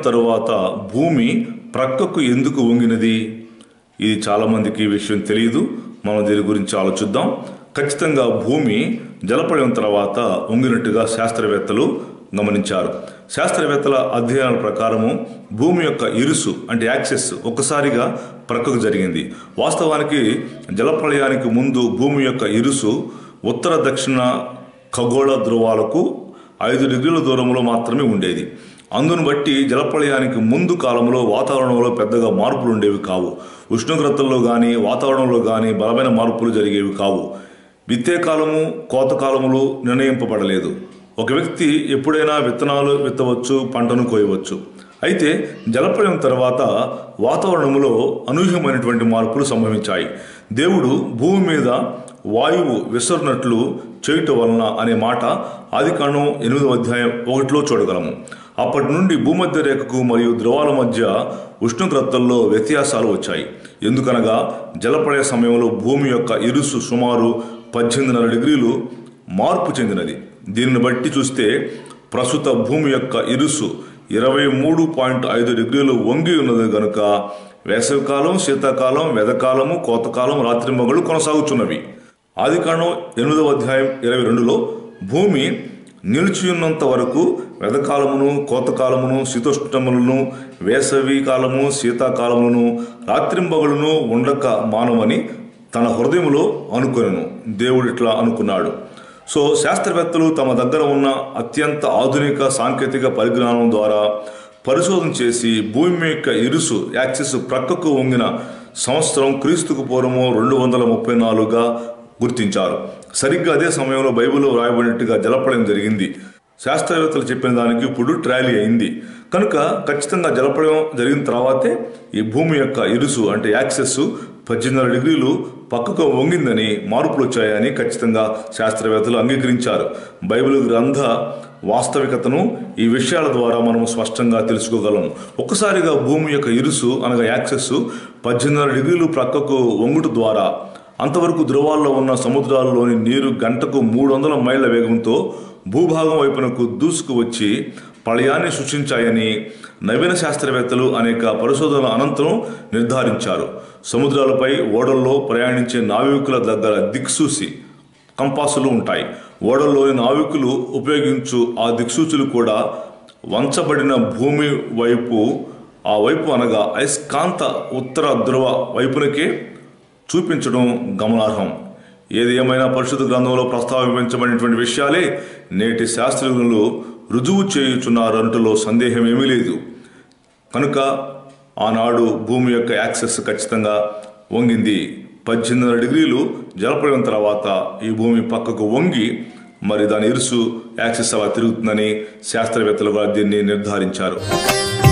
తరువాత భూమి ప్రక్కకు ఎందుకు వంగినది ఇది చాలామందికి ఈ విషయం తెలియదు మనం దీని గురించి ఆలోచిద్దాం ఖచ్చితంగా భూమి జలపడిన తర్వాత వంగినట్టుగా శాస్త్రవేత్తలు గమనించారు శాస్త్రవేత్తల అధ్యయనాల ప్రకారము భూమి యొక్క ఇరుసు అంటే యాక్సెస్ ఒక్కసారిగా ప్రక్కకు జరిగింది వాస్తవానికి జలప్రళయానికి ముందు భూమి యొక్క ఇరుసు ఉత్తర దక్షిణ ఖగోళ ధ్రువాలకు ఐదు డిగ్రీల దూరంలో మాత్రమే ఉండేది అందును బట్టి జలప్రళయానికి ముందు కాలంలో వాతావరణంలో పెద్దగా మార్పులు ఉండేవి కావు ఉష్ణోగ్రతల్లో కానీ వాతావరణంలో కానీ బలమైన మార్పులు జరిగేవి కావు విత్తే కాలము కోత కాలములు నిర్ణయింపబడలేదు ఒక వ్యక్తి ఎప్పుడైనా విత్తనాలు విత్తవచ్చు పంటను కోయవచ్చు అయితే జలప్రలయం తర్వాత వాతావరణంలో అనూహ్యమైనటువంటి మార్పులు సంభవించాయి దేవుడు భూమి మీద వాయువు విసరినట్లు చేయుట వలన అనే మాట ఆది కాండం ఎనిమిదవ అధ్యాయం ఒకటిలో చూడగలము అప్పటి నుండి భూమధ్య రేఖకు మరియు ధ్రువాల మధ్య ఉష్ణోగ్రతల్లో వ్యత్యాసాలు వచ్చాయి ఎందుకనగా జలప్రళయ సమయంలో భూమి యొక్క ఇరుసు సుమారు పద్దెనిమిదిన్నర డిగ్రీలు మార్పు చెందినది దీనిని బట్టి చూస్తే ప్రస్తుత భూమి యొక్క ఇరుసు ఇరవై మూడు పాయింట్ ఐదు డిగ్రీలు వంగి ఉన్నది కనుక వేసవికాలం శీతాకాలం వెదకాలము కోతకాలం రాత్రింబగళ్ళు కొనసాగుతున్నవి ఆది కాండం ఎనిమిదవ అధ్యాయం ఇరవై రెండులో భూమి నిలిచియున్నంత వరకు వెదకాలమును కోతకాలమును శీతోష్ణములను వేసవి కాలము శీతాకాలములను రాత్రింబగಳುను ఉండక మానవని తన హృదయములో అనుకొనెను దేవుడు ఇట్లా అనుకున్నాడు సో శాస్త్రవేత్తలు తమ దగ్గర ఉన్న అత్యంత ఆధునిక సాంకేతిక పరిజ్ఞానం ద్వారా పరిశోధన చేసి భూమి యొక్క ఇరుసు యాక్సిస్ ప్రక్కకు వంగిన సంవత్సరం క్రీస్తుకు పూర్వము రెండు వందల ముప్పై నాలుగుగా గుర్తించారు సరిగ్గా అదే సమయంలో బైబిల్లో రాయబడినట్టుగా జలప్రళయం జరిగింది శాస్త్రవేత్తలు చెప్పిన దానికి ఇప్పుడు ట్రాలీ అయింది కనుక ఖచ్చితంగా జలప్రళయం జరిగిన తర్వాతే ఈ భూమి యొక్క ఇరుసు అంటే యాక్సెస్ పద్దెనిమిది డిగ్రీలు పక్కకు వంగిందని మార్పులు వచ్చాయని ఖచ్చితంగా శాస్త్రవేత్తలు అంగీకరించారు బైబిల్ గ్రంథ వాస్తవికతను ఈ విషయాల ద్వారా మనం స్పష్టంగా తెలుసుకోగలం ఒక్కసారిగా భూమి యొక్క ఇరుసు అనగా యాక్సెస్ పద్దెనిమిది డిగ్రీలు ప్రక్కకు వంగుట ద్వారా అంతవరకు ధ్రువాల్లో ఉన్న సముద్రాల్లోని నీరు గంటకు మూడు వందల మైళ్ళ వేగంతో భూభాగం వైపునకు దూసుకు వచ్చి ప్రళయాన్ని సృష్టించాయని నవీన శాస్త్రవేత్తలు అనేక పరిశోధనల అనంతరం నిర్ధారించారు సముద్రాలపై ఓడల్లో ప్రయాణించే నావికుల దగ్గర దిక్సూసి కంపాసులు ఉంటాయి ఓడల్లోని నావికులు ఉపయోగించు ఆ దిక్సూచులు కూడా వంచబడిన భూమి వైపు ఆ వైపు అనగా అయస్కాంత ఉత్తర ధ్రువ వైపునకే చూపించడం గమనార్హం ఏది ఏమైనా పరిశుద్ధ గ్రంథంలో ప్రస్తావించబడినటువంటి విషయాలే నేటి శాస్త్రజ్ఞులు రుజువు చేయుచున్నారు అంటులో సందేహం ఏమీ లేదు కనుక ఆనాడు భూమి యొక్క యాక్సెస్ ఖచ్చితంగా వంగింది పద్దెనిమిది డిగ్రీలు జలప్రయం తర్వాత ఈ భూమి పక్కకు వంగి మరి దాని ఇరుసు యాక్సెస్ అలా తిరుగుతుందని శాస్త్రవేత్తలు కూడా దీన్ని నిర్ధారించారు